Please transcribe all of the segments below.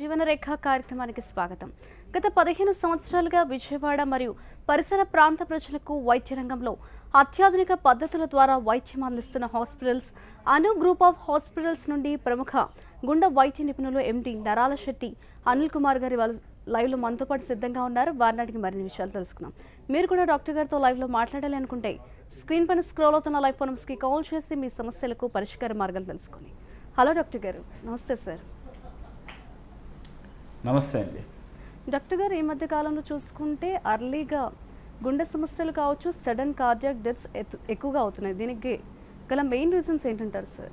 జీవనరేఖ కార్యక్రమానికి స్వాగతం గత పదిహేను సంవత్సరాలుగా విజయవాడ మరియు పరిసర ప్రాంత ప్రజలకు వైద్య రంగంలో అత్యాధునిక పద్ధతుల ద్వారా వైద్యం అందిస్తున్న hospitals Anu group of hospitals నుండి ప్రముఖ గుండె వైద్య నిపుణులు ఎండి నరాల శెట్టి అనిల్ కుమార్ గారి వాళ్ళ లైవ్లో మనతో పాటు సిద్ధంగా ఉన్నారు వారిని అడిగి మరిన్ని విషయాలు తెలుసుకుందాం మీరు కూడా డాక్టర్ గారితో లైవ్లో మాట్లాడాలి అనుకుంటే స్క్రీన్ పైన స్క్రోల్ అవుతున్న లైవ్ ఫోనమ్స్కి కాల్ చేసి మీ సమస్యలకు పరిష్కార మార్గాలు తెలుసుకోండి హలో డాక్టర్ గారు నమస్తే సార్ నమస్తే అండి డాక్టర్ గారు ఈ మధ్య కాలంలో చూసుకుంటే అర్లీగా గుండె సమస్యలు కావచ్చు సడన్ కార్డియాక్ డెత్స్ ఎక్కువగా అవుతున్నాయి దీనికి గల మెయిన్ రీజన్స్ ఏంటంటారు సార్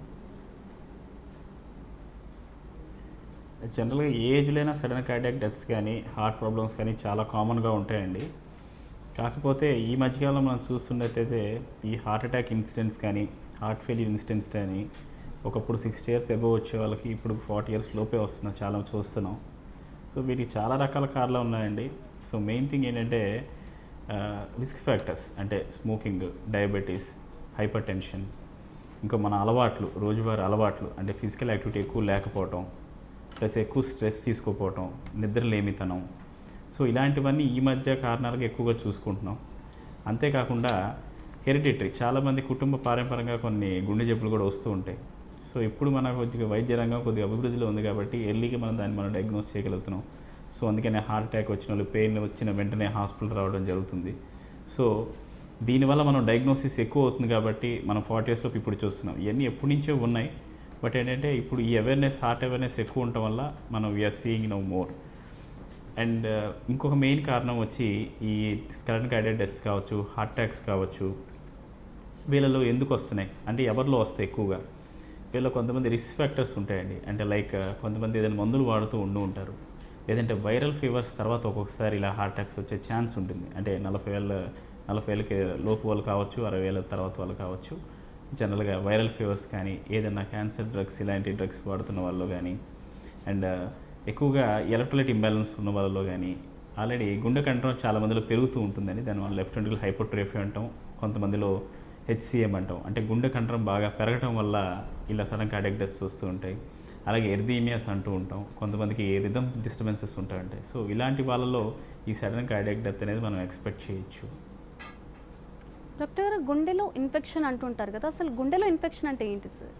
జనరల్గా ఏ ఏజ్లైనా సడన్ కార్డియాక్ డెత్స్ కానీ హార్ట్ ప్రాబ్లమ్స్ కానీ చాలా కామన్గా ఉంటాయండి కాకపోతే ఈ మధ్యకాలంలో మనం చూస్తున్నట్టయితే ఈ హార్ట్ అటాక్ ఇన్సిడెంట్స్ కానీ హార్ట్ ఫెయిల్యూర్ ఇన్సిడెంట్స్ కానీ ఒకప్పుడు సిక్స్టీ ఇయర్స్ అబోవ్ వచ్చే వాళ్ళకి ఇప్పుడు ఫార్టీ ఇయర్స్ లోపే వస్తున్నాం చాలా చూస్తున్నాం సో వీటికి చాలా రకాల కారణాలు ఉన్నాయండి సో మెయిన్ థింగ్ ఏంటంటే రిస్క్ ఫ్యాక్టర్స్ అంటే స్మోకింగ్ డయాబెటీస్ హైపర్ టెన్షన్ ఇంకా మన అలవాట్లు రోజువారీ అలవాట్లు అంటే ఫిజికల్ యాక్టివిటీ ఎక్కువ లేకపోవటం ప్లస్ ఎక్కువ స్ట్రెస్ తీసుకోపోవటం నిద్రలేమితనం సో ఇలాంటివన్నీ ఈ మధ్య కారణాలుగా ఎక్కువగా చూసుకుంటున్నాం అంతేకాకుండా హెరిడిటరీ చాలామంది కుటుంబ పారంపరంగా కొన్ని గుండె జబ్బులు కూడా వస్తూ ఉంటాయి సో ఇప్పుడు మన కొద్దిగా వైద్య రంగం కొద్దిగా అభివృద్ధిలో ఉంది కాబట్టి ఎర్లీగా మనం దాన్ని మనం డయాగ్నోస్ చేయగలుగుతున్నాం సో అందుకనే హార్ట్ అటాక్ వచ్చిన వాళ్ళు పెయిన్ వచ్చిన వెంటనే హాస్పిటల్ రావడం జరుగుతుంది సో దీనివల్ల మనం డయాగ్నోసిస్ ఎక్కువ అవుతుంది కాబట్టి మనం ఫార్టీ ఇయర్స్లోపు ఇప్పుడు చూస్తున్నాం ఇవన్నీ ఎప్పటి నుంచో ఉన్నాయి బట్ ఏంటంటే ఇప్పుడు ఈ అవేర్నెస్ హార్ట్ అవేర్నెస్ ఎక్కువ ఉండటం వల్ల మనం we are seeing no more and ఇంకొక మెయిన్ కారణం వచ్చి ఈ స్కరన్ గైడెడ్ డెత్స్ కావచ్చు హార్ట్ అటాక్స్ కావచ్చు వీళ్ళలో ఎందుకు వస్తున్నాయి అంటే ఎవరిలో వస్తాయి ఎక్కువగా వీళ్ళలో కొంతమంది రిస్క్ ఫ్యాక్టర్స్ ఉంటాయండి అంటే లైక్ కొంతమంది ఏదైనా మందులు వాడుతూ ఉండి ఉంటారు లేదంటే వైరల్ ఫీవర్స్ తర్వాత ఒక్కొక్కసారి ఇలా హార్ట్ అటాక్స్ వచ్చే ఛాన్స్ ఉంటుంది అంటే నలభై ఏళ్ళ నలభై ఏళ్ళకి లోపు వాళ్ళు కావచ్చు అరవై ఏళ్ళ తర్వాత వాళ్ళు కావచ్చు జనరల్గా వైరల్ ఫీవర్స్ కానీ ఏదైనా క్యాన్సర్ డ్రగ్స్ ఇలాంటి డ్రగ్స్ వాడుతున్న వాళ్ళు కానీ అండ్ ఎక్కువగా ఎలక్ట్రోలైట్ ఇంబ్యాలెన్స్ ఉన్న వాళ్ళలో కానీ ఆల్రెడీ గుండె కంట్రోల్ చాలా మందిలో పెరుగుతూ ఉంటుందని దాని వల్ల లెఫ్ట్ వెంట్రుకల్ హైపోట్రేఫీ అంటాం కొంతమందిలో హెచ్సిఎం అంటాం అంటే గుండె కంట్రం బాగా పెరగటం వల్ల ఇలా సడన్ కార్డియాక్ డెత్స్ వస్తూ ఉంటాయి అలాగే ఎర్దీమియాస్ అంటూ ఉంటాం కొంతమందికి రిథమ్ డిస్టర్బెన్సెస్ ఉంటాయంటాయి సో ఇలాంటి వాళ్ళలో ఈ సడన్ కార్డియాక్ డెత్ అనేది మనం ఎక్స్పెక్ట్ చేయొచ్చు డాక్టర్ గారు గుండెలో ఇన్ఫెక్షన్ అంటుంటారు కదా అసలు గుండెలో ఇన్ఫెక్షన్ అంటే ఏంటి సార్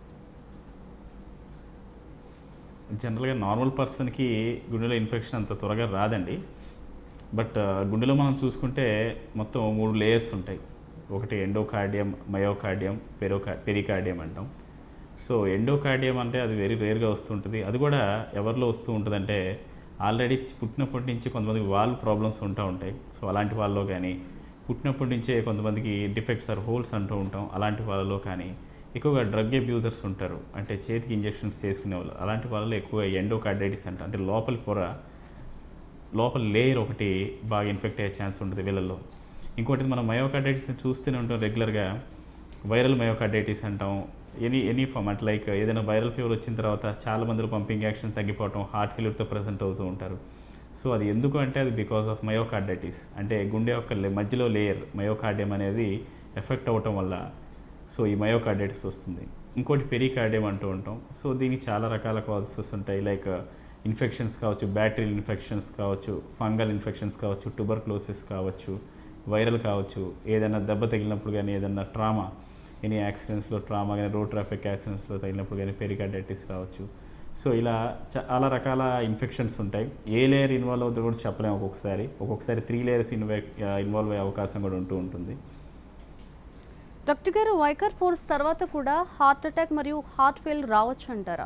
జనరల్గా నార్మల్ పర్సన్కి గుండెలో ఇన్ఫెక్షన్ అంత త్వరగా రాదండి బట్ గుండెలో మనం చూసుకుంటే మొత్తం మూడు లేయర్స్ ఉంటాయి ఒకటి ఎండోకార్డియం మయోకార్డియం పెరోకా పెరికార్డియం అంటాం సో ఎండోకార్డియం అంటే అది వెరీ రేర్గా వస్తుంటుంది అది కూడా ఎవరిలో వస్తూ ఉంటుందంటే ఆల్రెడీ పుట్టినప్పటి నుంచి కొంతమందికి వాల్వ్ ప్రాబ్లమ్స్ ఉంటూ ఉంటాయి సో అలాంటి వాళ్ళలో కానీ పుట్టినప్పటి నుంచే కొంతమందికి డిఫెక్ట్స్ ఆర్ హోల్స్ అంటూ ఉంటాం అలాంటి వాళ్ళలో కానీ ఎక్కువగా డ్రగ్ అబ్యూజర్స్ ఉంటారు అంటే చేతికి ఇంజెక్షన్స్ చేసుకునే వాళ్ళు అలాంటి వాళ్ళలో ఎక్కువగా ఎండోకార్డైటిస్ అంటారు అంటే లోపలి పొర లోపల లేయర్ ఒకటి బాగా ఇన్ఫెక్ట్ అయ్యే ఛాన్స్ ఉంటుంది వీళ్ళల్లో ఇంకోటి మనం మయోకార్డైటిస్ చూస్తూనే ఉంటాం రెగ్యులర్గా వైరల్ మయోకార్డైటిస్ అంటాం ఎనీ ఎనీ ఫామ్ అంటే లైక్ ఏదైనా వైరల్ ఫీవర్ వచ్చిన తర్వాత చాలా మందిలో పంపింగ్ యాక్షన్ తగ్గిపోవటం హార్ట్ ఫెయిల్యూర్తో ప్రజెంట్ అవుతూ ఉంటారు సో అది ఎందుకు అంటే అది బికాస్ ఆఫ్ మయోకార్డైటిస్ అంటే గుండె యొక్క లే- మధ్యలో లేయర్ మయోకార్డియం అనేది ఎఫెక్ట్ అవ్వటం వల్ల సో ఈ మయోకార్డైటిస్ వస్తుంది ఇంకోటి పెరికార్డియం అంటూ ఉంటాం సో దీనికి చాలా రకాల కాజెస్ ఉంటాయి లైక్ ఇన్ఫెక్షన్స్ కావచ్చు బ్యాక్టీరియల్ ఇన్ఫెక్షన్స్ కావచ్చు ఫంగల్ ఇన్ఫెక్షన్స్ కావచ్చు ట్యూబర్క్లోసిస్ కావచ్చు వైరల్ కావచ్చు ఏదైనా దెబ్బ తగిలినప్పుడు కానీ ఏదైనా ట్రామా ఎనీ యాక్సిడెంట్స్లో ట్రామా కానీ రోడ్ ట్రాఫిక్ యాక్సిడెంట్స్లో తగిలినప్పుడు కానీ పెరికార్డైటిస్ రావచ్చు సో ఇలా చాలా రకాల ఇన్ఫెక్షన్స్ ఉంటాయి ఏ లేయర్ ఇన్వాల్వ్ అవుతుందో కూడా చెప్పలేము ఒక్కొక్కసారి ఒక్కొక్కసారి త్రీ లేయర్స్ ఇన్వే ఇన్వాల్వ్ అయ్యే అవకాశం కూడా ఉంటూ ఉంటుంది డాక్టర్ గారు వైకర్ ఫోర్స్ తర్వాత కూడా హార్ట్ అటాక్ మరియు హార్ట్ ఫెయిల్ రావచ్చు అంటారా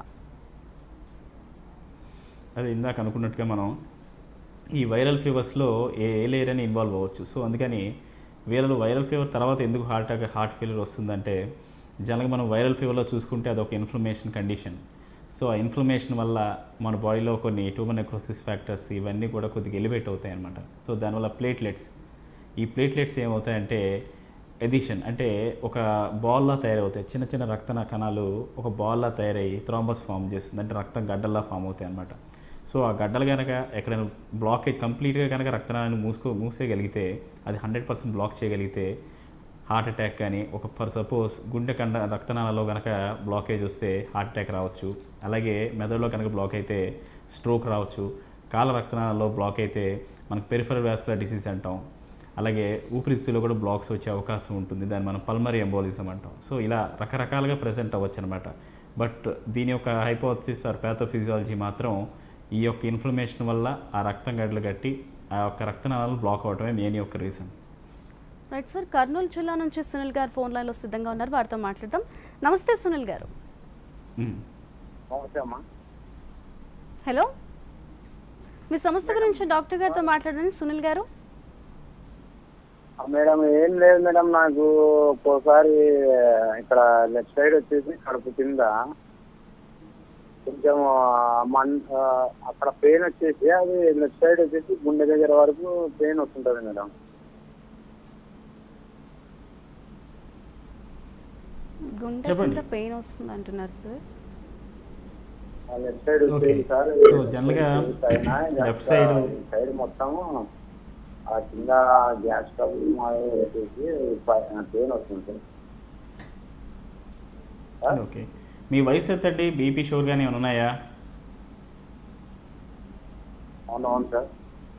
అది ఇందాక అనుకున్నట్టుగా మనం ఈ వైరల్ ఫీవర్స్లో ఏ ఏ లేయర్ అని ఇన్వాల్వ్ అవ్వచ్చు సో అందుకని వీళ్ళలో వైరల్ ఫీవర్ తర్వాత ఎందుకు హార్ట్ అటాక్ హార్ట్ ఫెయిల్యూర్ వస్తుందంటే జనరల్గా మనం వైరల్ ఫీవర్లో చూసుకుంటే అది ఒక ఇన్ఫ్లమేషన్ కండిషన్ సో ఆ ఇన్ఫ్లమేషన్ వల్ల మన బాడీలో కొన్ని ట్యూమర్ నెక్రోసిస్ ఫ్యాక్టర్స్ ఇవన్నీ కూడా కొద్దిగా ఎలివేట్ అవుతాయి అన్నమాట సో దానివల్ల ప్లేట్లెట్స్ ఈ ప్లేట్లెట్స్ ఏమవుతాయంటే ఎడిషన్ అంటే ఒక బాల్లా తయారవుతాయి చిన్న చిన్న రక్త కణాలు ఒక బాల్లా తయారయ్యి థ్రాంబస్ ఫామ్ చేస్తుంది అంటే రక్తం గడ్డల్లా ఫామ్ అవుతాయి అన్నమాట సో ఆ గడ్డలు కనుక ఎక్కడైనా బ్లాకేజ్ కంప్లీట్గా కనుక రక్తనాళాన్ని మూసుకో మూసేయగలిగితే అది హండ్రెడ్ పర్సెంట్ బ్లాక్ చేయగలిగితే హార్ట్ అటాక్ కానీ ఒక ఫర్ సపోజ్ గుండె కండ రక్తనాళాల్లో కనుక బ్లాకేజ్ వస్తే హార్ట్ అటాక్ రావచ్చు అలాగే మెదడులో కనుక బ్లాక్ అయితే స్ట్రోక్ రావచ్చు కాల రక్తనాళాల్లో బ్లాక్ అయితే మనకు పెరిఫరల్ వ్యాస్కులర్ డిసీజ్ అంటాం అలాగే ఊపిరితిత్తులో కూడా బ్లాక్స్ వచ్చే అవకాశం ఉంటుంది దాన్ని మనం పల్మరీ ఎంబోలిజం అంటాం సో ఇలా రకరకాలుగా ప్రజెంట్ అవ్వచ్చు అనమాట బట్ దీని యొక్క హైపోథసిస్ ఆర్ ప్యాథోఫిజియాలజీ మాత్రం ఈ యొక్క ఇన్ఫ్లమేషన్ వల్ల ఆ రక్తం గడ్డలు కట్టి ఆ యొక్క రక్తనాళాలు బ్లాక్ అవడమే మెయిన్ యొక్క రీజన్ రైట్ సార్ కర్నూలు జిల్లా నుంచి సునీల్ గారు ఫోన్ లైన్లో సిద్ధంగా ఉన్నారు వారితో మాట్లాడదాం నమస్తే సునీల్ గారు నమస్తే అమ్మా హలో మీ సమస్య గురించి డాక్టర్ గారితో మాట్లాడండి సునీల్ గారు ఆ, మేడం ఏం లేదు మేడం నాకు ఒక్కోసారి ఇక్కడ లెఫ్ట్ సైడ్ వచ్చేసి కడుపు కింద కొంచెం ఆ, మన్ ఆ, అక్కడ పెయిన్ వచ్చేసి అది లెఫ్ట్ సైడ్ వచ్చేసి గుండె దగ్గర వరకు పెయిన్ వస్తుంటది మేడం గుండె చెప్పండి. కింద పెయిన్ వస్తుంది అంటున్నారు సార్ ఆ లెఫ్ట్ సైడ్ Okay. వచ్చేసి సార్ So, general గా left side- సైడ్ మొత్తము ఆ కింద గ్యాస్ ట్రబుల్ వచ్చేసి పెయిన్ వస్తుంటుంది సార్ ఓకే మీ వయసు ఎంతండి బీపీ షుగర్ కానీ ఏమైనా ఉన్నాయా అవును అవును సార్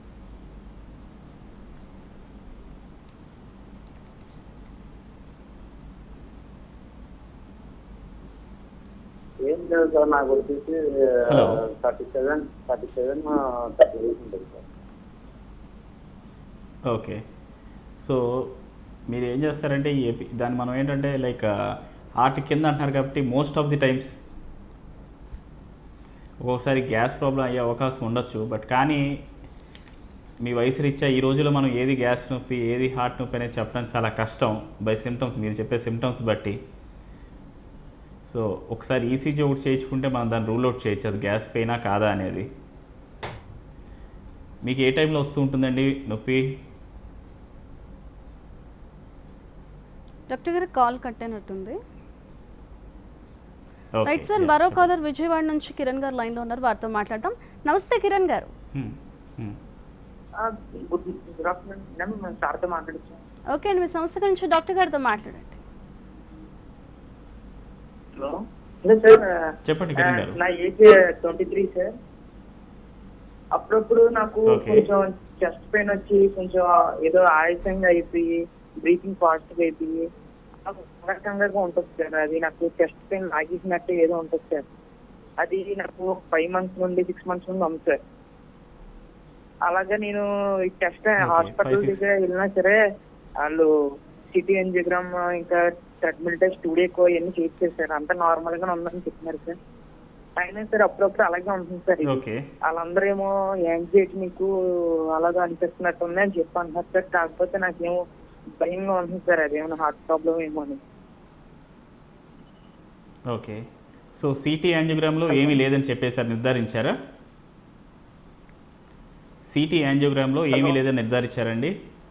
ఏం లేదు సార్ నాకు వచ్చేసి Hello. Thirty seven thirty seven thirty eight ఉంటుంది సార్ ఓకే సో మీరు ఏం చేస్తారంటే ఈ ఎపి దాన్ని మనం ఏంటంటే లైక్ హార్ట్ కింద అంటున్నారు కాబట్టి మోస్ట్ ఆఫ్ ది టైమ్స్ ఒక్కొక్కసారి గ్యాస్ ప్రాబ్లం అయ్యే అవకాశం ఉండొచ్చు బట్ కానీ మీ వయసు రీత్యా ఈ రోజుల్లో మనం ఏది గ్యాస్ నొప్పి ఏది హార్ట్ నొప్పి అనేది చెప్పడం చాలా కష్టం బై సిమ్టమ్స్ మీరు చెప్పే సిమ్టమ్స్ బట్టి సో ఒకసారి ఈసీజీ ఒకటి చేయించుకుంటే మనం దాన్ని రూల్ అవుట్ చేయొచ్చు అది గ్యాస్ పెయినా కాదా అనేది మీకు ఏ టైంలో వస్తూ ఉంటుందండి నొప్పి డాక్టర్ గారు కాల్ కట్ అయినట్టుంది ఓకే, రైట్ సార్ యా, మరో చెప్పండి. కాలర్ విజయవాడ నుంచి కిరణ్ గారు లైన్లో ఉన్నారు వారితో మాట్లాడదాం నమస్తే కిరణ్ గారు హ్మ్, హ్మ్. గుడ్ గుడ్ ఆఫ్టర్నూన్ మేడం మేము సార్తో మాట్లాడచ్చు ఓకే అండి మీ సమస్య గురించి డాక్టర్ గారితో మాట్లాడండి హలో హలో సార్ చెప్పండి కిరణ్ గారు. నా ఏజ్ ట్వంటీ త్రీ సార్ అప్పుడప్పుడు నాకు Okay. కొంచెం చెస్ట్ పెయిన్ వచ్చి కొంచెం ఏదో ఆయాసంగా అయిపోయి బ్రీతింగ్ ఫాస్ట్ గా అయిపోయి నాకు ఒక రకంగా ఉంటుంది సార్ అది నాకు చెస్ట్ పెయిన్ లాగేసినట్టు ఏదో ఉంటుంది సార్ అది నాకు ఫైవ్ మంత్స్ నుండి సిక్స్ మంత్స్ నుండి ఉంది సార్ అలాగే నేను ఈ test Okay, hospital five, six- దగ్గర వెళ్ళినా సరే వాళ్ళు సిటీ ఎంజియోగ్రామ్ ఇంకా ట్రెడ్మిల్ టెస్ట్ స్టూడియోకో ఇవన్నీ చేయించారు అంతా నార్మల్ గా ఉందని చెప్తున్నారు సార్ అయినా సరే అప్పుడప్పుడు అలాగే ఉంటుంది సార్ ఇది. ఓకే వాళ్ళందరూ ఏమో యాంగ్జైటీ మీకు అలాగా అనిపిస్తున్నట్టు ఉంది అని చెప్పి అంటున్నారు సార్ కాకపోతే నాకేమో భయంగా ఉంటుంది సార్ అదేమైనా హార్ట్ ప్రాబ్లం ఏమో అని ఓకే సో సిటీ యాంజియోగ్రామ్లో ఏమీ లేదని చెప్పేసారు నిర్ధారించారా సిటీ యాంజియోగ్రామ్లో ఏమీ లేదని నిర్ధారించారండి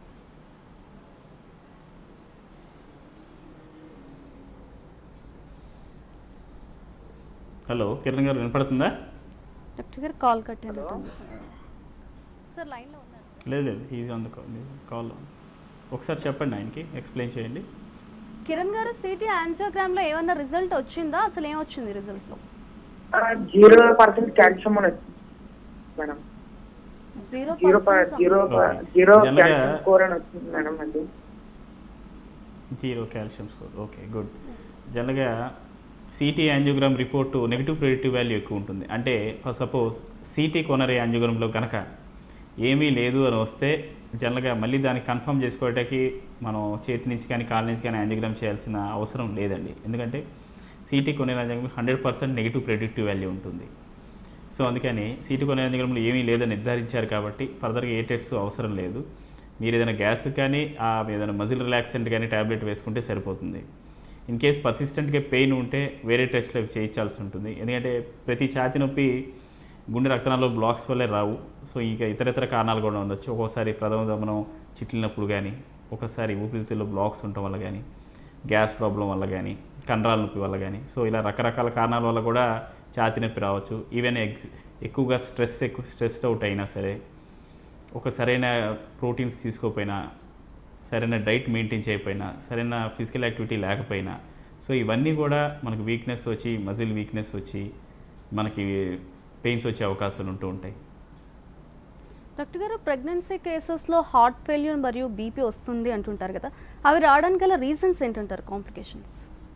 హలో కిరణ్ గారు వినపడుతుందా డాక్టర్ గారు కాల్ కట్ అయినట్టుంది సార్ లైన్లో ఉన్నారు సార్ లేదు లేదు ఈజీ ఆన్ ద కాల్ ఒకసారి చెప్పండి ఆయనకి ఎక్స్ప్లెయిన్ చేయండి కిరణ్ గారు సిటీ యాంజియోగ్రామ్లో ఏమన్నా రిజల్ట్ వచ్చిందా అసలు ఏం వచ్చింది రిజల్ట్లో జీరో పర్సెంట్ కాల్షియం అని వచ్చింది madam zero zero percent zero Okay. Zero General గా- కాల్షియం స్కోర్ అని వచ్చింది మేడం అది zero calcium score okay good జనరల్గా CT angiogram report negative predictive value ఎక్కువ ఉంటుంది అంటే ఫర్ సపోజ్ సిటీ కొనరీ యాంజియోగ్రామ్లో కనుక ఏమీ లేదు అని వస్తే జనరల్గా మళ్ళీ దాన్ని కన్ఫర్మ్ చేసుకోవడానికి మనం చేతి నుంచి కానీ కాళ్ళ నుంచి కానీ యాంజియోగ్రామ్ చేయాల్సిన అవసరం లేదండి ఎందుకంటే CT coronary angiogram hundred percent negative predictive value ఉంటుంది సో అందుకని సీటు కొనే యాంజియోగ్రామ్లో ఏమీ లేదని నిర్ధారించారు కాబట్టి ఫర్దర్గా ఏ టెస్ట్ అవసరం లేదు మీరు ఏదైనా గ్యాస్ కానీ ఆ ఏదైనా మజిల్ రిలాక్సెంట్ కానీ ట్యాబ్లెట్ వేసుకుంటే సరిపోతుంది ఇన్ కేస్ పర్సిస్టెంట్గా పెయిన్ ఉంటే వేరే టెస్ట్లు అవి చేయించాల్సి ఉంటుంది ఎందుకంటే ప్రతి ఛాతి నొప్పి గుండె రక్తనాళాల్లో బ్లాక్స్ వల్లే రావు సో ఇంకా ఇతర ఇతర కారణాలు కూడా ఉండొచ్చు ఒక్కోసారి ప్రథమ దమనం చిట్లినప్పుడు కానీ ఒకసారి ఊపిరితిత్తుల్లో బ్లాక్స్ ఉండటం వల్ల కానీ గ్యాస్ ప్రాబ్లం వల్ల కానీ కండరాల నొప్పి వల్ల కానీ సో ఇలా రకరకాల కారణాల వల్ల కూడా ఛాతి నొప్పి రావచ్చు ఈవెన్ ఎగ్స్ ఎక్కువగా స్ట్రెస్ ఎక్కువ స్ట్రెస్డ్ అవుట్ అయినా సరే ఒక సరైన ప్రోటీన్స్ తీసుకోకపోయినా సరైన డైట్ మెయింటైన్ చేయకపోయినా సరైన ఫిజికల్ యాక్టివిటీ లేకపోయినా సో ఇవన్నీ కూడా మనకు వీక్నెస్ వచ్చి మజిల్ వీక్నెస్ వచ్చి మనకి పెయిన్స్ వచ్చే అవకాశాలు ఉంటూ ఉంటాయి డాక్టర్ గారు ప్రెగ్నెన్సీ కేసెస్లో హార్ట్ ఫెయిల్యూర్ మరియు బీపీ వస్తుంది అంటుంటారు కదా అవి రావడానికి గల రీజన్స్ ఏంటంటారు కాంప్లికేషన్స్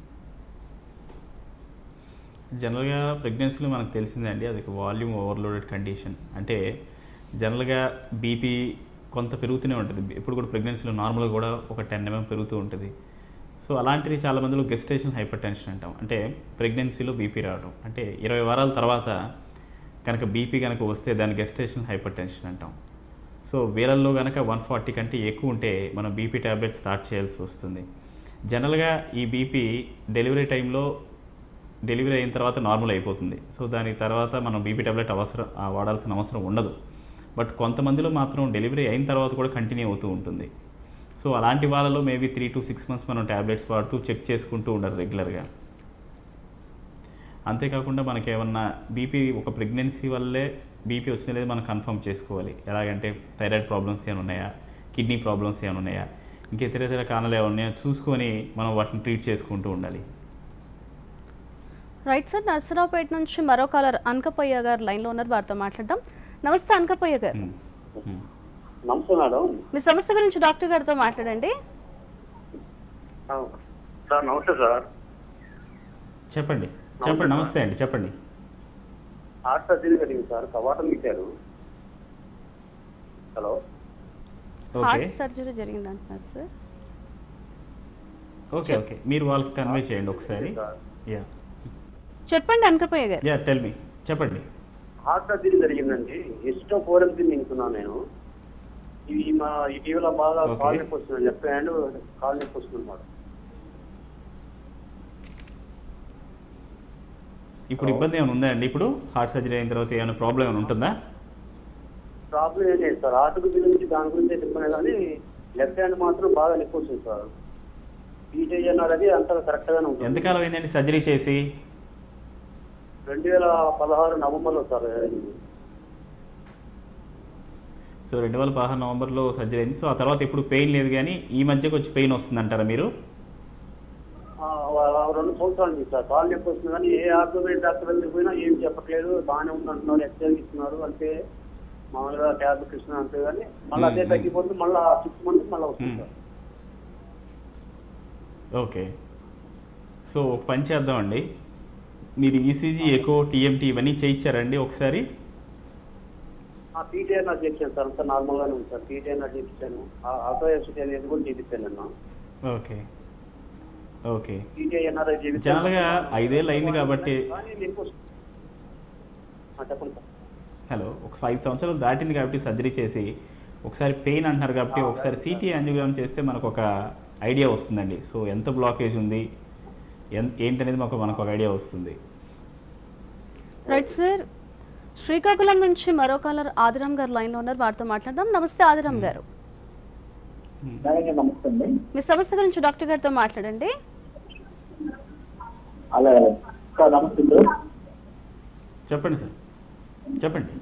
జనరల్గా ప్రెగ్నెన్సీలో మనకు తెలిసిందండి అది వాల్యూమ్ ఓవర్లోడెడ్ కండిషన్ అంటే జనరల్గా బీపీ కొంత పెరుగుతూనే ఉంటుంది ఎప్పుడు కూడా ప్రెగ్నెన్సీలో నార్మల్గా కూడా ఒక టెన్ ఎంఎం పెరుగుతూ ఉంటుంది సో అలాంటిది చాలా మందిలో గెస్టేషన్ హైపర్ టెన్షన్ అంటాం అంటే ప్రెగ్నెన్సీలో బీపీ రావడం అంటే ఇరవై వారాల తర్వాత కనుక బీపీ కనుక వస్తే దాన్ని గెస్టేషన్ హైపర్ టెన్షన్ అంటాం సో వీళ్ళల్లో కనుక వన్ ఫార్టీ కంటే ఎక్కువ ఉంటే మనం బీపీ ట్యాబ్లెట్ స్టార్ట్ చేయాల్సి వస్తుంది జనరల్గా ఈ బీపీ డెలివరీ టైంలో డెలివరీ అయిన తర్వాత నార్మల్ అయిపోతుంది సో దాని తర్వాత మనం బీపీ టాబ్లెట్ అవసరం ఆ, వాడాల్సిన అవసరం ఉండదు బట్ కొంతమందిలో మాత్రం డెలివరీ అయిన తర్వాత కూడా కంటిన్యూ అవుతూ ఉంటుంది సో అలాంటి వాళ్ళలో maybe three to six months మనం ట్యాబ్లెట్స్ వాడుతూ చెక్ చేసుకుంటూ ఉండాలి రెగ్యులర్గా అంతేకాకుండా మనకి ఏమన్నా బీపీ ఒక ప్రెగ్నెన్సీ వల్లే బీపీ వచ్చింది లేదు మనం కన్ఫర్మ్ చేసుకోవాలి ఎలాగంటే థైరాయిడ్ ప్రాబ్లమ్స్ ఏమైనా ఉన్నాయా కిడ్నీ ప్రాబ్లమ్స్ ఏమైనా ఉన్నాయా ఇంకా ఇతర ఇతర కారణాలు ఏమైనా ఉన్నాయా చూసుకొని మనం వాటిని ట్రీట్ చేసుకుంటూ ఉండాలి రైట్ సార్ నర్సరావుపేట నుంచి మరో కాలర్ అనకపయ్య గారు లైన్లో ఉన్నారు వారితో మాట్లాడదాం నమస్తే అనకపయ్య గారు ఉమ్. ఉమ్. నమస్తే మేడం మీ సమస్య గురించి డాక్టర్ గారితో మాట్లాడండి సార్ నమస్తే సార్ చెప్పండి చెప్పండి నమస్తే అండి చెప్పండి హార్ట్ సర్జరీ జరిగింది సార్ కవాటం ఇచ్చారు హలో ఓకే హార్ట్ సర్జరీ జరిగింది అంటున్నారు సార్ ఓకే ఓకే మీరు వాళ్ళకి కన్వే చేయండి ఒకసారి యా చెప్పండి అనకపయ్య గారు యా టెల్ మీ చెప్పండి హార్ట్ సర్జరీ జరిగిందండి ఎస్టో ఫోరం తింటున్నాను నేను ఇవి మా ఇటీవల బాగా Okay. కాల్ నొప్పి వస్తుంది లెఫ్ట్ హ్యాండ్ కాల్ నొప్పి వస్తుంది మేడం ఇప్పుడు ఇబ్బంది ఏమైనా ఉందా అండి ఇప్పుడు హార్ట్ సర్జరీ అయిన తర్వాత ఏమైనా ప్రాబ్లం ఏమైనా ఉంటుందా ప్రాబ్లం ఏం లేదు సార్ హార్ట్ గురించి దాని గురించి అయితే చెప్పాను కానీ లెఫ్ట్ హ్యాండ్ మాత్రం బాగా నొప్పి వస్తుంది సార్ పీజే అన్నారు అది అంతా కరెక్ట్ గానే ఉంటుంది ఎంతకాలం అయిందండి సర్జరీ చేసి రెండు వేల పదహారు నవంబర్లో సార్ సో రెండు వేల పదహారు నవంబర్లో సర్జరీ అయింది సో ఆ తర్వాత ఇప్పుడు పెయిన్ లేదు కానీ ఈ మధ్యకి వచ్చి పెయిన్ వస్తుందంటారా మీరు ఆ, ఆ రెండు సంవత్సరాలు నుంచి సార్ కాల్ నొప్పి వస్తుంది కానీ ఏ ఆర్థోపెడిక్ డాక్టర్ దగ్గరికి పోయినా ఏం చెప్పట్లేదు బాగానే ఉందంటున్నారు ఎక్స్రేలు ఇస్తున్నారు అంటే మామూలుగా ట్యాబ్లెట్ ఇస్తున్నారు అంతే కానీ మళ్ళీ అదే మ్మ్. తగ్గిపోతుంది మళ్ళీ సిక్స్ మంత్స్ మళ్ళీ వస్తుంది మ్మ్. సార్ ఓకే సో ఒక పని చేద్దామండి మీరు ఈసీజీ ఎకో టీఎంటీ ఇవన్నీ చేయించారండి ఒకసారి ఆ పీటీఆర్ నాకు చేయించాను సార్ అంతా నార్మల్గానే ఉంది సార్ పీటీఆర్ నాకు చేయించాను ఆటో ఎస్టీ అనేది కూడా చేయించాను నేను ఓకే ఓకే పీటీఐఎన్ఆర్ఐ చేయించాను జనరల్గా ఐదేళ్ళు అయింది కాబట్టి కానీ నొప్పి వస్తుంది. ఆ, చెప్పండి సార్ హలో ఒక ఫైవ్ సంవత్సరాలు దాటింది కాబట్టి సర్జరీ చేసి ఒకసారి పెయిన్ అంటున్నారు కాబట్టి ఒకసారి సిటీ యాంజియోగ్రామ్ చేస్తే మనకు ఒక ఐడియా వస్తుందండి సో ఎంత బ్లాకేజ్ ఉంది ఎన్ ఏంటనేది మాకు మనకు ఒక ఐడియా వస్తుంది రైట్ సార్ శ్రీకాకుళం నుంచి మరో కాలర్ ఆదిరామ్ గారు లైన్లో ఉన్నారు వారితో మాట్లాడదాం నమస్తే ఆదిరామ్ గారు అలాగే నమస్తే అండి మీ సమస్య గురించి డాక్టర్ గారితో మాట్లాడండి అలాగే సార్ నమస్తే సార్ చెప్పండి సార్ చెప్పండి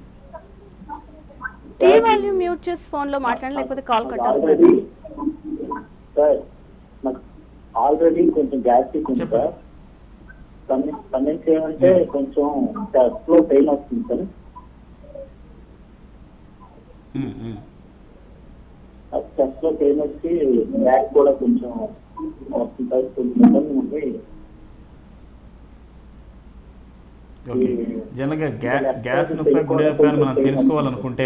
టీ వాల్యూ మ్యూట్ చేసి ఫోన్లో మాట్లాడండి లేకపోతే కాల్ కట్ అవుతుంది ఆల్రెడీ సార్ నాకు ఆల్రెడీ కొంచెం గ్యాస్ట్రిక్ ఉంది చెప్పండి. సార్ పన్నె పన్నెండు ఏమంటే కొంచెం చెస్ట్ లో పెయిన్ వస్తుంది సార్ ఉమ్, ఉమ్. చెస్ట్ లో పెయిన్ వచ్చి బ్యాక్ కూడా కొంచెం వస్తుంది సార్ కొంచెం ఇబ్బంది ఉంది ఓకే జనరల్గా గ్యా గ్యాస్ నొప్పి గుండె నొప్పి అని మనం తెలుసుకోవాలనుకుంటే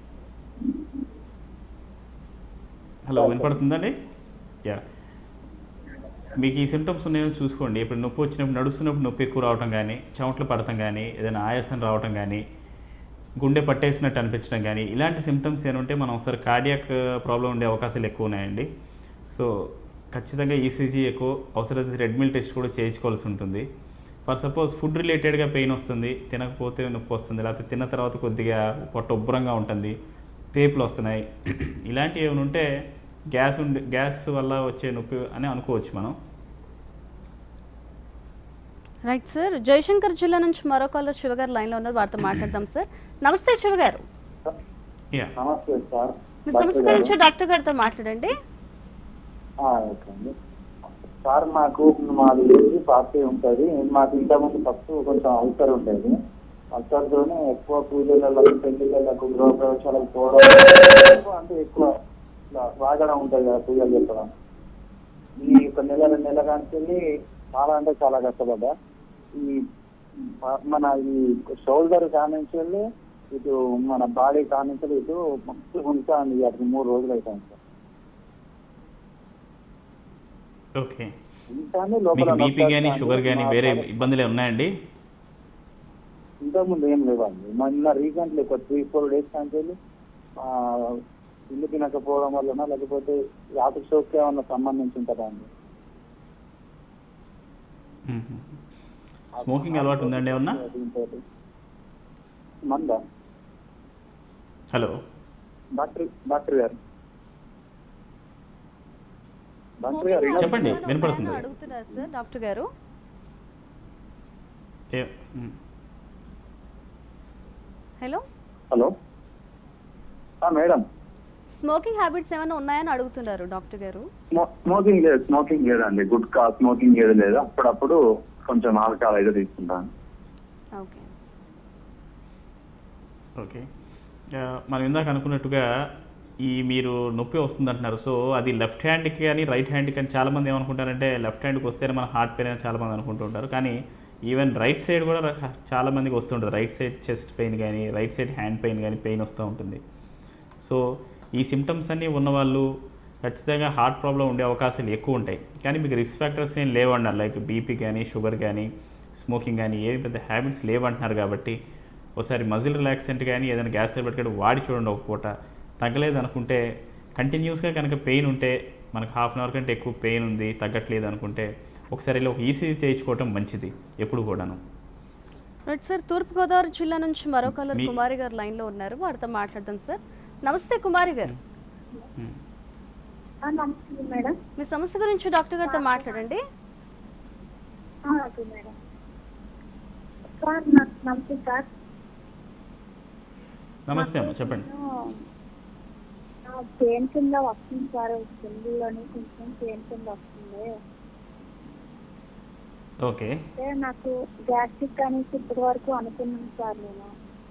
హలో వినపడుతుందండి యా మీకు ఈ సిమ్టమ్స్ ఉన్నాయో చూసుకోండి ఇప్పుడు నొప్పి వచ్చినప్పుడు నడుస్తున్నప్పుడు నొప్పి ఎక్కువ రావటం కానీ చెమటలు పడటం కానీ ఏదైనా ఆయాసం రావటం కానీ గుండె పట్టేసినట్టు అనిపించడం కానీ ఇలాంటి సిమ్టమ్స్ ఏమంటే మనం ఒకసారి కార్డియాక్ ప్రాబ్లం ఉండే అవకాశాలు ఎక్కువ ఉన్నాయండి సో ఖచ్చితంగా ఈసీజీ ఎక్కువ అవసరమైతే రెడ్మిల్ టెస్ట్ కూడా చేయించుకోవాల్సి ఉంటుంది ఫర్ సపోజ్ ఫుడ్ రిలేటెడ్గా పెయిన్ వస్తుంది తినకపోతే నొప్పి వస్తుంది లేకపోతే తిన్న తర్వాత కొద్దిగా పొట్ట ఉబ్బరంగా ఉంటుంది తేపులు వస్తున్నాయి ఇలాంటివి ఏమైనా ఉంటే గ్యాస్ ఉండి గ్యాస్ వల్ల వచ్చే నొప్పి అని అనుకోవచ్చు మనం రైట్ సార్ జయశంకర్ జిల్లా నుంచి మరో కాలర్ శివ గారు లైన్లో ఉన్నారు వారితో మాట్లాడదాం సార్ నమస్తే శివ గారు యా నమస్తే సార్ మీ సమస్య గురించి డాక్టర్ గారితో మాట్లాడండి ఓకే అండి సార్ మాకు మాది ఏజ్ ఫార్టీ ఉంటుంది మాకు ఇంతకుముందు ఫస్ట్ కొంచెం అల్సర్ ఉండేది అక్కడితోనే ఎక్కువ పూజలకు పెళ్లిళ్ళకు గృహప్రవేశాలకు పోవడం అంటే ఎక్కువ ఇట్లా వాగడం ఉంటుంది కదా పూజలు చెప్పడం ఈ ఒక నెల రెండు నెలల కానీ చాలా అంటే చాలా కష్టపడ్డా ఈ మ- మన ఈ షోల్డర్ కానించి వెళ్ళి ఇటు మన బాడీ కానించి ఇటు మస్తు ఉంటుంది అటు మూడు రోజులు అవుతాయి సార్ ఓకే ఉంటానే మీకు లోపల బీపీ నొప్పి కానీ వస్తుంది. షుగర్ కానీ మా వేరే బాడీ- ఇబ్బందులు ఉన్నాయండి ఇంతకుముందు ఏం లేవండి మొన్న రీసెంట్లీ ఒక త్రీ ఫోర్ డేస్ నుంచి ఇల్లు తినకపోవడం వలన లేకపోతే యాపిల్ షోక్ ఏమన్నా సంబంధించి ఉంటుందా అండి స్మోకింగ్ అలవాటు ఉందండి ఏమన్నా దీంతోటి. మందా హలో డాక్టర్ డాక్టర్ గారు డాక్టర్ గారు Smoking చెప్పండి, habits ఏమైనా వినపడుతుంది. ఉన్నాయని అడుగుతున్నారు సార్ డాక్టర్ గారు ఏ మ్. హలో హలో ఆ, మేడం స్మోకింగ్ హ్యాబిట్స్ ఏమైనా ఉన్నాయని అడుగుతున్నారు డాక్టర్ గారు స్మో- స్మోకింగ్ లేదు స్మోకింగ్ లేదండి గుట్కా స్మోకింగ్ ఏది లేదు అప్పుడప్పుడు కొంచెం ఆల్కహాల్ అయితే తీసుకుంటాను ఓకే ఓకే ఆ, మనం ఇందాక అనుకున్నట్టుగా ఈ మీరు నొప్పి వస్తుంది అంటున్నారు సో అది లెఫ్ట్ హ్యాండ్కి కానీ రైట్ హ్యాండ్కి కానీ చాలామంది ఏమనుకుంటారంటే లెఫ్ట్ హ్యాండ్కి వస్తేనే మన హార్ట్ పెయిన్ అని చాలామంది అనుకుంటూ ఉంటారు కానీ ఈవెన్ రైట్ సైడ్ కూడా ర- చాలా మందికి వస్తుంటుంది రైట్ సైడ్ చెస్ట్ పెయిన్ కానీ రైట్ సైడ్ హ్యాండ్ పెయిన్ కానీ పెయిన్ వస్తూ ఉంటుంది సో ఈ సిమ్టమ్స్ అన్నీ ఉన్నవాళ్ళు ఖచ్చితంగా హార్ట్ ప్రాబ్లం ఉండే అవకాశాలు ఎక్కువ ఉంటాయి కానీ మీకు రిస్క్ ఫ్యాక్టర్స్ ఏం లేవన్నారు లైక్ బీపీ కానీ షుగర్ కానీ స్మోకింగ్ కానీ ఏమి పెద్ద హ్యాబిట్స్ లేవంటున్నారు కాబట్టి ఒకసారి మజిల్ రిలాక్సెంట్ కానీ ఏదైనా గ్యాస్ టెబ్లెట్ కానీ వాడి చూడండి ఒక పూట తగ్గలేదు అనుకుంటే కంటిన్యూస్గా కనుక పెయిన్ ఉంటే మనకు హాఫ్ అన్ అవర్ కంటే ఎక్కువ పెయిన్ ఉంది తగ్గట్లేదు అనుకుంటే ఒకసారి వెళ్ళి ఒక ఈసీజీ చేయించుకోవటం మంచిది ఎప్పుడు కూడాను రైట్ సార్ తూర్పుగోదావరి జిల్లా నుంచి మరో కలర్ మీ- కుమారి గారు లైన్లో ఉన్నారు వారితో మాట్లాడదాం సార్ నమస్తే కుమారి గారు నమస్తే మేడం మీ సమస్య గురించి డాక్టర్ గారితో మాట్లాడండి ఓకే మేడం సార్ నాకు నమస్తే సార్ నమస్తే అమ్మ చెప్పండి పెయిన్ కింద వస్తుంది సార్ కిందలోని కొంచెం పెయిన్ కింద వస్తుంది ఓకే అంటే నాకు గ్యాస్ట్రిక్ అనేసి ఇప్పటి వరకు అనుకున్నాను సార్ నేను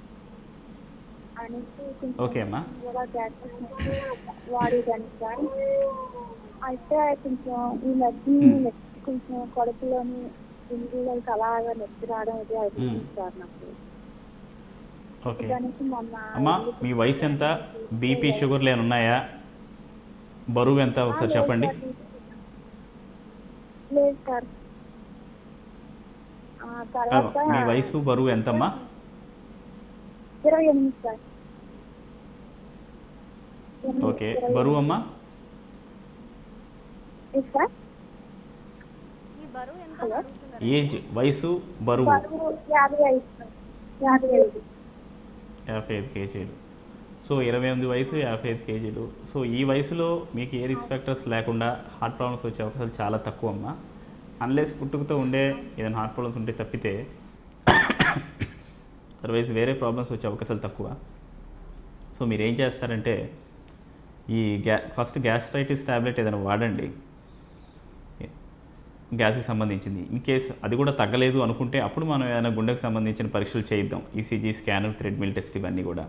అనేసి కొంచెం ఓకే అమ్మా. కూడా గ్యాస్ట్రిక్ వాడేదాన్ని సార్ అయితే కొంచెం ఈ మధ్య Hmm. నెక్స్ట్ కొంచెం కడుపులోని ఇందులోకి అలాగా నొప్పి రావడం ఇది అవుతుంది సార్ నాకు ఓకే దానికి మొన్న అమ్మా మీ వయసు ఎంత బీపీ షుగర్ లేని ఉన్నాయా బరువు ఎంత ఒకసారి చెప్పండి లేదు సార్ ఆ, హలో, తర్వాత మీ వయసు బరువు ఎంతమ్మా ఇరవై ఎనిమిది సార్ ఎనిమిది, ఓకే ఇరవై బరువు అమ్మా ఎనిమిది సార్ ఈ బరువు ఎంత హలో? అడుగుతున్నారు ఏజ్ వయసు బరువు బరువు యాభై ఐదు సార్ యాభై ఐదు యాభై ఐదు కేజీలు సో ఇరవై ఎనిమిది వయసు యాభై ఐదు కేజీలు సో ఈ వయసులో మీకు ఏ రిస్క్ ఫ్యాక్టర్స్ లేకుండా హార్ట్ ప్రాబ్లమ్స్ వచ్చే అవకాశాలు చాలా తక్కువ అమ్మా అన్లెస్ పుట్టుకతో ఉండే ఏదైనా హార్ట్ ప్రాబ్లమ్స్ ఉంటే తప్పితే అదర్వైజ్ వేరే ప్రాబ్లమ్స్ వచ్చే అవకాశాలు తక్కువ సో మీరు ఏం చేస్తారంటే ఈ గ్యా ఫస్ట్ గ్యాస్ట్రైటిస్ ట్యాబ్లెట్ ఏదైనా వాడండి గ్యాస్కి సంబంధించింది ఇన్ కేస్ అది కూడా తగ్గలేదు అనుకుంటే అప్పుడు మనం ఏదైనా గుండెకు సంబంధించిన పరీక్షలు చేయిద్దాం ఈసీజీ స్కాన్ థ్రెడ్మిల్ టెస్ట్ ఇవన్నీ కూడా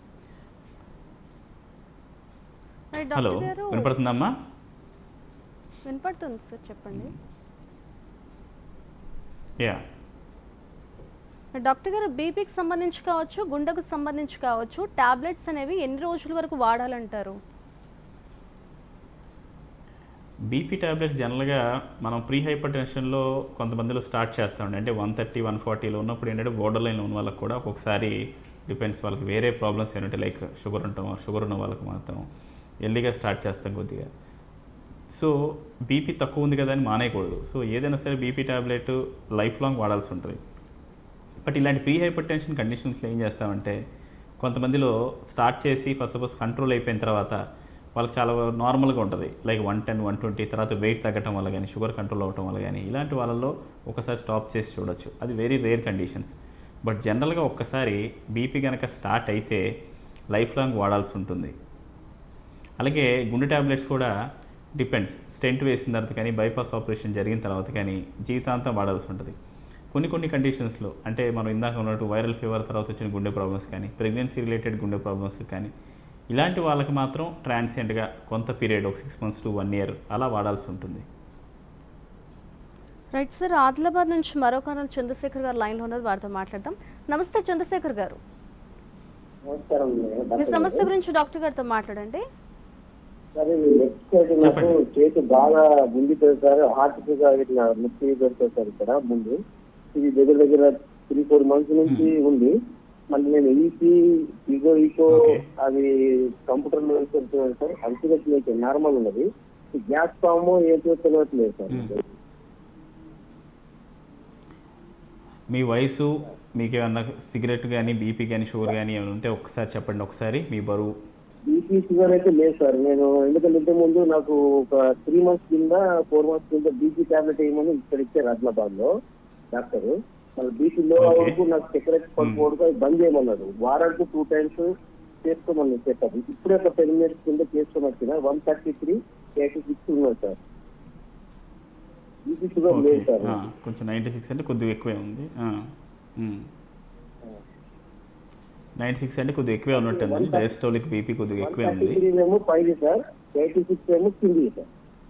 రైట్ హలో డాక్టర్ గారు వినపడుతుందమ్మా వినపడుతుంది సార్ చెప్పండి యా డాక్టర్ గారు బీపీకి సంబంధించి కావచ్చు గుండెకు సంబంధించి కావచ్చు టాబ్లెట్స్ అనేవి ఎన్ని రోజుల వరకు వాడాలంటారు బీపీ ట్యాబ్లెట్స్ జనరల్గా మనం ప్రీ హైపర్ టెన్షన్లో కొంతమందిలో స్టార్ట్ చేస్తామండి అంటే వన్ థర్టీ వన్ ఫార్టీలో ఉన్నప్పుడు ఏంటంటే బోర్డర్ లైన్లో ఉన్న వాళ్ళకి కూడా ఒక్కొక్కసారి డిపెండ్స్ వాళ్ళకి వేరే ప్రాబ్లమ్స్ ఏంటంటే లైక్ షుగర్ ఉంటాం షుగర్ ఉన్న వాళ్ళకి మాత్రం ఎల్లిగా స్టార్ట్ చేస్తాం కొద్దిగా సో బీపీ తక్కువ ఉంది కదా అని మానేయకూడదు సో ఏదైనా సరే బీపీ ట్యాబ్లెట్ లైఫ్ లాంగ్ వాడాల్సి ఉంటుంది బట్ ఇలాంటి ప్రీ హైపర్ టెన్షన్ కండిషన్స్లో ఏం చేస్తామంటే కొంతమందిలో స్టార్ట్ చేసి ఫస్ట్ సపోజ్ కంట్రోల్ అయిపోయిన తర్వాత వాళ్ళకి చాలా నార్మల్గా ఉంటుంది like one ten one twenty తర్వాత వెయిట్ తగ్గటం వల్ల కానీ షుగర్ కంట్రోల్ అవ్వటం వల్ల కానీ ఇలాంటి వాళ్ళలో ఒకసారి స్టాప్ చేసి చూడొచ్చు అది వెరీ రేర్ కండిషన్స్ బట్ జనరల్గా ఒక్కసారి బీపీ కనుక స్టార్ట్ అయితే లైఫ్ లాంగ్ వాడాల్సి ఉంటుంది అలాగే గుండె ట్యాబ్లెట్స్ కూడా డిపెండ్స్ స్టెంట్ వేసిన తర్వాత కానీ బైపాస్ ఆపరేషన్ జరిగిన తర్వాత కానీ జీవితాంతం వాడాల్సి ఉంటుంది కొన్ని కొన్ని కండిషన్స్లో అంటే మనం ఇందాక ఉన్నట్టు వైరల్ ఫీవర్ తర్వాత వచ్చిన గుండె ప్రాబ్లమ్స్ కానీ ప్రెగ్నెన్సీ రిలేటెడ్ గుండె ప్రాబ్లమ్స్ కానీ ఇలాంటి వాళ్ళకి మాత్రం ట్రాన్సియంట్గా కొంత పీరియడ్ ఒక six months to one year అలా వాడాల్సి ఉంటుంది రైట్ సార్ ఆదిలాబాద్ నుంచి మరో కారణం చంద్రశేఖర్ గారు లైన్లో ఉన్నారు వారితో మాట్లాడదాం నమస్తే చంద్రశేఖర్ గారు నమస్కారం మీ సమస్య గురించి డాక్టర్ గారితో మాట్లాడండి సరే లెఫ్ట్ సైడ్ నాకు చెప్పండి. చేతి బాగా గుండిపోయింది సార్ హార్ట్ గా ఇట్లా నొప్పి పెడతారు సార్ ఇక్కడ ముందు ఇది దగ్గర దగ్గర త్రీ ఫోర్ మంత్స్ నుంచి ఉంది మళ్ళీ నేను ఈసీ ఇగో ఈకో Okay. అది కంప్యూటర్ లో వేసుకుంటున్నాను సార్ అల్టిమేట్ నార్మల్ ఉన్నది ఈ గ్యాస్ ఫామ్ ఏంటో తెలియట్లేదు సార్ Hmm. మీ వయసు మీకు ఏమన్నా సిగరెట్ కానీ బీపీ కానీ షుగర్ కానీ ఏమైనా ఉంటే ఒకసారి చెప్పండి ఒకసారి మీ బరువు బీపీ షుగర్ అయితే లేదు సార్ నేను ఎందుకంటే ఇంతకు ముందు నాకు ఒక త్రీ మంత్స్ కింద ఫోర్ మంత్స్ కింద బీపీ టాబ్లెట్ వేయమని ఇక్కడ ఇచ్చారు ఆదిలాబాద్ లో డాక్టర్ మళ్ళీ బీపీ లో Okay. వరకు నాకు సెక్రెట్ పడిపోవడం అది బంద్ చేయమన్నాడు వారానికి టూ టైమ్స్ చేసుకోమని చెప్పారు ఇప్పుడే ఒక టెన్ మినిట్స్ కింద చేసుకొని వచ్చిన one thirty three eighty six ఉన్నది సార్ బీపీ షుగర్ ఓకే లేదు సార్ ఆ, కొంచెం నైంటీ సిక్స్ అంటే కొద్దిగా ఎక్కువే ఉంది నైంటీ సిక్స్ అంటే కొద్దిగా ఎక్కువే ఉన్నట్టుందండి డయాస్టోలిక్ బీపీ కొద్దిగా వన్ ఎక్కువే థర్టీ ఉంది త్రీ ఏమో పైది సార్ ఎయిటీ సిక్స్ ఏమో కింది సార్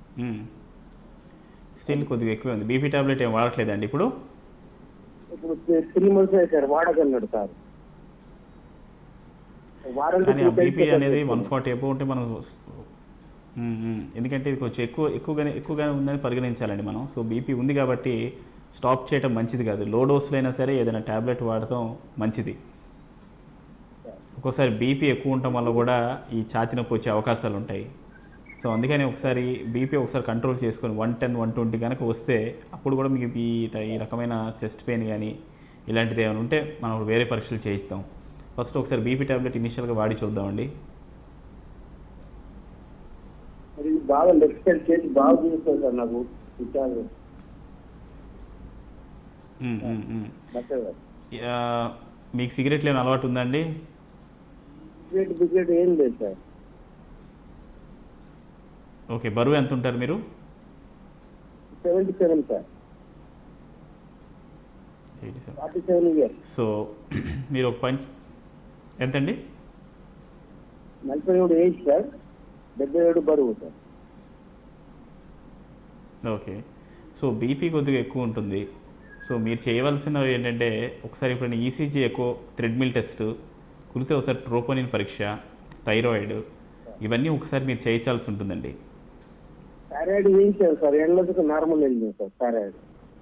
స్టిల్ కొద్దిగా ఎక్కువే ఉంది బీపీ టాబ్లెట్ ఏం వాడట్లేదండి ఇప్పుడు ఇప్పుడు త్రీ మంత్స్ సార్ వాడగలడు సార్ వారానికి కానీ ఆ two times బీపీ అనేది చెకప్ వన్ ఫార్టీ ఎబో ఉంటే మనం మ్మ్, మ్మ్. ఎందుకంటే ఇది కొంచెం ఎక్కువ ఎక్కువగానే ఎక్కువగానే ఉందని పరిగణించాలండి మనం సో బీపీ ఉంది కాబట్టి స్టాప్ చేయడం మంచిది కాదు లో డోస్లో అయినా సరే ఏదైనా ట్యాబ్లెట్ వాడటం మంచిది ఒక్కోసారి బీపీ ఎక్కువ ఉండటం వల్ల కూడా ఈ ఛాతి నొప్పి వచ్చే అవకాశాలు ఉంటాయి సో అందుకని ఒకసారి బీపీ ఒకసారి కంట్రోల్ చేసుకొని వన్ టెన్ వన్ ట్వంటీ కనుక వస్తే అప్పుడు కూడా మీకు ఈ ఈ రకమైన చెస్ట్ పెయిన్ కానీ ఇలాంటిది ఏమైనా ఉంటే మనం వేరే పరీక్షలు చేయిస్తాం ఫస్ట్ ఒకసారి బీపీ టాబ్లెట్ ఇనిషియల్గా వాడి చూద్దామండి మరి ఇది బాగా లెఫ్ట్ సైడ్ చేసి బాగా చూపిస్తుంది సార్ నాకు విచారం మ్మ్, మ్మ్, మ్మ్. డాక్టర్ గారు ఆ, మీకు సిగరెట్లు ఏమైనా అలవాటు ఉందండి బిగ్రెట్ బిగ్రెట్ ఏం లేదు సార్ ఓకే బరువు ఎంత ఉంటారు మీరు seventy seven sir eighty seven forty seven years so మీరు ఒక పంచ్ ఎంతండి నలభై ఏడు ఏజ్ సార్ డెబ్బై ఏడు బరువు సార్ ఓకే సో బీపీ కొద్దిగా ఎక్కువ ఉంటుంది సో మీరు చేయవలసినవి ఏంటంటే ఒకసారి ఇప్పుడు ఈసీజీ ఎక్కువ థ్రెడ్మిల్ టెస్ట్ కుదిరితే ఒకసారి ట్రోపోనిన్ పరీక్ష థైరాయిడ్ ఇవన్నీ ఒకసారి మీరు చేయించాల్సి ఉంటుందండి థైరాయిడ్ వేయించారు సార్ ఎండ్లకు నార్మల్ వెళ్ళింది సార్ థైరాయిడ్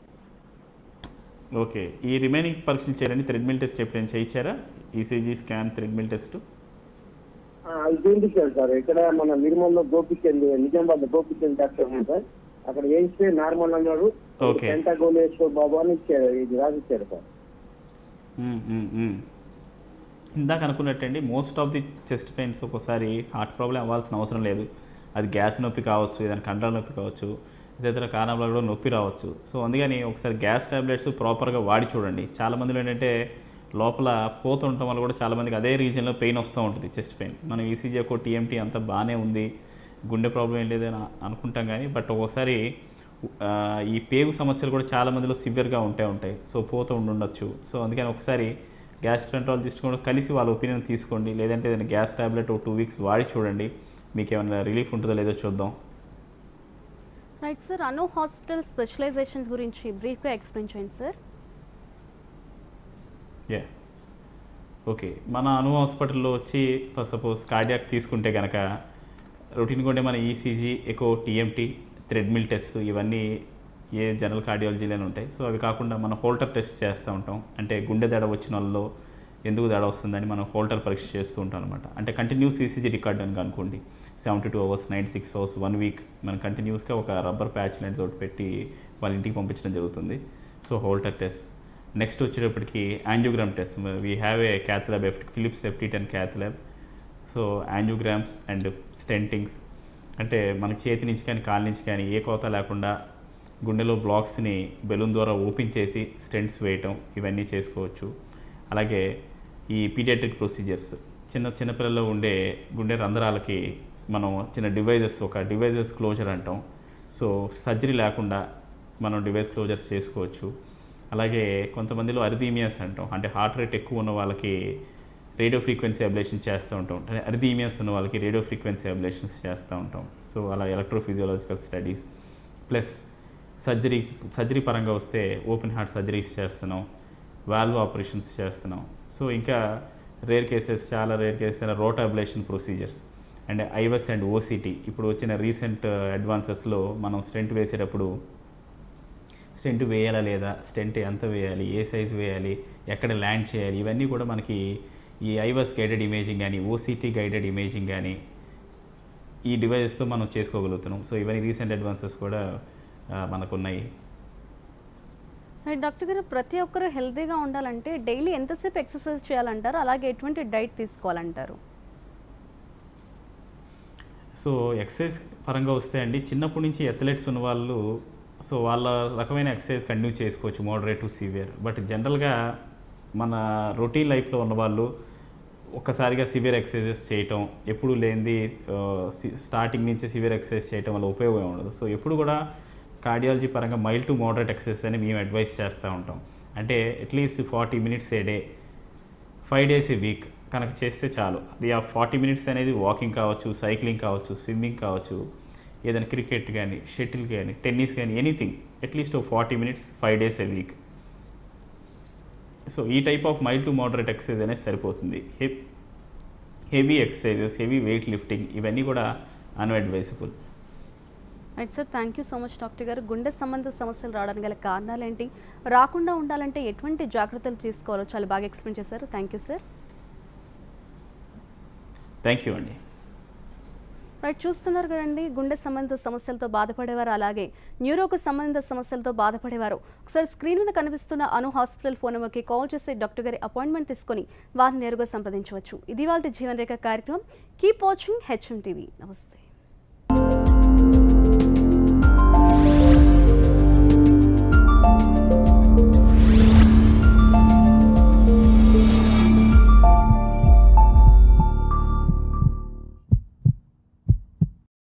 ఓకే ఈ రిమైనింగ్ పరీక్షలు చేయండి థ్రెడ్మిల్ టెస్ట్ ఎప్పుడైనా చేయించారా ఈసీజీ స్కాన్ థ్రెడ్మిల్ టెస్ట్ అది చేయించారు సార్ ఇక్కడ మన నిర్మల్లో గోపిచంద్ నిజామాబాద్ గోపిచంద్ డాక్టర్ ఉంది సార్ అక్కడ వేయిస్తే నార్మల్ అన్నాడు Okay. పెంటాగోల్ వేసుకో బాబు అని ఇచ్చారు ఇది రాసిచ్చారు సార్ మ్మ్, మ్మ్, మ్మ్. ఇందాక అనుకున్నట్టండి most of the chest pains ఒక్కోసారి హార్ట్ ప్రాబ్లం అవ్వాల్సిన అవసరం లేదు అది గ్యాస్ నొప్పి కావచ్చు ఏదైనా కండల నొప్పి కావచ్చు ఇతర కారణాల కూడా నొప్పి రావచ్చు సో అందుకని ఒకసారి గ్యాస్ టాబ్లెట్స్ ప్రాపర్గా వాడి చూడండి చాలా మందిలో ఏంటంటే లోపల పోతూ ఉండటం వల్ల కూడా చాలామందికి అదే రీజన్లో పెయిన్ వస్తూ ఉంటుంది చెస్ట్ పెయిన్ మనం ఈసీజీ ఒక టీఎంటీ అంతా బాగానే ఉంది గుండె ప్రాబ్లం ఏం లేదని అనుకుంటాం కానీ బట్ ఒక్కోసారి ఆ, ఈ పేగు సమస్యలు కూడా చాలా మందిలో సివియర్గా ఉంటే ఉంటాయి సో పోతూ ఉండుండొచ్చు సో అందుకని ఒకసారి గ్యాస్ట్రెంటాలజిస్ట్ కూడా కలిసి వాళ్ళ ఒపీనియన్ తీసుకోండి లేదంటే ఏదైనా గ్యాస్ టాబ్లెట్ ఒక టూ వీక్స్ వాడి చూడండి మీకు ఏమైనా రిలీఫ్ ఉంటుందో లేదో చూద్దాం right sir Anu hospital specialization గురించి బ్రీఫ్గా ఎక్స్ప్లెయిన్ చేయండి సార్ యా ఓకే మన అను హాస్పిటల్లో వచ్చి ఫర్ సపోజ్ కార్డియాక్ తీసుకుంటే కనుక రొటీన్గా ఉండే మన ECG echo TMT treadmill test ఇవన్నీ ఏ జనరల్ కార్డియాలజీలోనే ఉంటాయి సో అవి కాకుండా మనం హోల్టర్ టెస్ట్ చేస్తూ ఉంటాం అంటే గుండె దడ వచ్చిన వాళ్ళలో ఎందుకు దడ వస్తుందని మనం హోల్టర్ పరీక్ష చేస్తూ ఉంటాం అనమాట అంటే కంటిన్యూస్ ఈసీజీ రికార్డ్ అని అనుకోండి seventy two hours ninety six hours one week మనం కంటిన్యూస్గా ఒక రబ్బర్ ప్యాచ్ లాంటి తోటి పెట్టి వాళ్ళ ఇంటికి పంపించడం జరుగుతుంది సో హోల్టర్ టెస్ట్ నెక్స్ట్ వచ్చేటప్పటికి angiogram test we have a cath lab Philips FT ten cath lab so angiograms and stentings అంటే మన చేతి నుంచి కానీ కాలు నుంచి కానీ ఏ కోత లేకుండా గుండెలో బ్లాక్స్ని బెలూన్ ద్వారా ఓపెన్ చేసి స్టెంట్స్ వేయటం ఇవన్నీ చేసుకోవచ్చు అలాగే ఈ పీడియాట్రిక్ ప్రొసీజర్స్ చిన్న చిన్నపిల్లల్లో ఉండే గుండె రంధ్రాలకి మనం చిన్న డివైజెస్ ఒక డివైజెస్ క్లోజర్ అంటాం సో సర్జరీ లేకుండా మనం డివైస్ క్లోజర్స్ చేసుకోవచ్చు అలాగే కొంతమందిలో అరిథీమియాస్ అంటాం అంటే హార్ట్ రేట్ ఎక్కువ ఉన్న వాళ్ళకి రేడియో ఫ్రీక్వెన్సీ అబ్లేషన్ చేస్తూ ఉంటాం అంటే అరిథీమియాస్ ఉన్న వాళ్ళకి రేడియో ఫ్రీక్వెన్సీ అబ్లేషన్స్ చేస్తూ ఉంటాం సో అలా electrophysiological studies plus surgery surgery పరంగా వస్తే ఓపెన్ హార్ట్ సర్జరీస్ చేస్తున్నాం వాల్వ్ ఆపరేషన్స్ చేస్తున్నాం సో ఇంకా రేర్ కేసెస్ చాలా rare cases rota ablation procedures and IVUS and OCT ఇప్పుడు వచ్చిన రీసెంట్ అడ్వాన్సెస్లో మనం స్టెంట్ వేసేటప్పుడు స్టెంట్ వేయాలా లేదా స్టెంట్ ఎంత వేయాలి ఏ సైజ్ వేయాలి ఎక్కడ ల్యాండ్ చేయాలి ఇవన్నీ కూడా మనకి ఈ ఐవస్ గైడెడ్ ఇమేజింగ్ కానీ ఓసిటీ గైడెడ్ ఇమేజింగ్ కానీ ఈ డివైజెస్తో మనం చేసుకోగలుగుతున్నాం సో ఇవన్నీ రీసెంట్ అడ్వాన్సెస్ కూడా ఆ, మనకున్నాయి రైట్ డాక్టర్ గారు ప్రతి ఒక్కరూ హెల్తీగా ఉండాలంటే డైలీ ఎంతసేపు ఎక్సర్సైజ్ చేయాలంటారు అలాగే ఎటువంటి డైట్ తీసుకోవాలంటారు సో ఎక్సర్సైజ్ పరంగా వస్తే అండి చిన్నప్పటి నుంచి అథ్లెట్స్ ఉన్న వాళ్ళు సో వాళ్ళ రకమైన ఎక్సర్సైజ్ కంటిన్యూ చేసుకోవచ్చు మోడరేట్ టు సివియర్ బట్ జనరల్గా మన రొటీన్ లైఫ్లో ఉన్న వాళ్ళు ఒక్కసారిగా సివియర్ ఎక్సర్సైజెస్ చేయటం ఎప్పుడు లేనిది స్టార్టింగ్ నుంచి సివియర్ ఎక్సర్సైజ్ చేయటం వల్ల ఉపయోగం ఉండదు సో ఎప్పుడు కూడా కార్డియాలజీ పరంగా మైల్డ్ టు మోడరేట్ ఎక్సర్సైజ్ అని మేము అడ్వైస్ చేస్తూ ఉంటాం అంటే at least forty minutes a day five days a week కనుక చేస్తే చాలు అది ఆ ఫార్టీ మినిట్స్ అనేది వాకింగ్ కావచ్చు సైక్లింగ్ కావచ్చు స్విమ్మింగ్ కావచ్చు ఏదైనా క్రికెట్ కానీ షటిల్ కానీ టెన్నిస్ కానీ anything at least forty minutes five days a week so ఈ type of mild to moderate exercise అనేది సరిపోతుంది heavy exercises heavy weight lifting ఇవన్నీ కూడా unadvisable right sir thank you so much doctor గారు గుండె సంబంధ సమస్యలు రావడానికి గల కారణాలు ఏంటి రాకుండా ఉండాలంటే ఎటువంటి జాగ్రత్తలు తీసుకోవాలో చాలా బాగా ఎక్స్ప్లెయిన్ చేశారు thank you sir thank you అండి రైట్ చూస్తున్నారు కదండి గుండె సంబంధిత సమస్యలతో బాధపడేవారు అలాగే న్యూరోకు సంబంధిత సమస్యలతో బాధపడేవారు ఒకసారి స్క్రీన్ మీద కనిపిస్తున్న అను హాస్పిటల్ ఫోన్ నెంబర్కి కాల్ చేసి డాక్టర్ గారి అపాయింట్మెంట్ తీసుకొని వారిని నేరుగా సంప్రదించవచ్చు ఇది వాళ్ళ జీవన్ రేఖ కార్యక్రమం కీప్ వాచింగ్ హెచ్ఎం టీవీ నమస్తే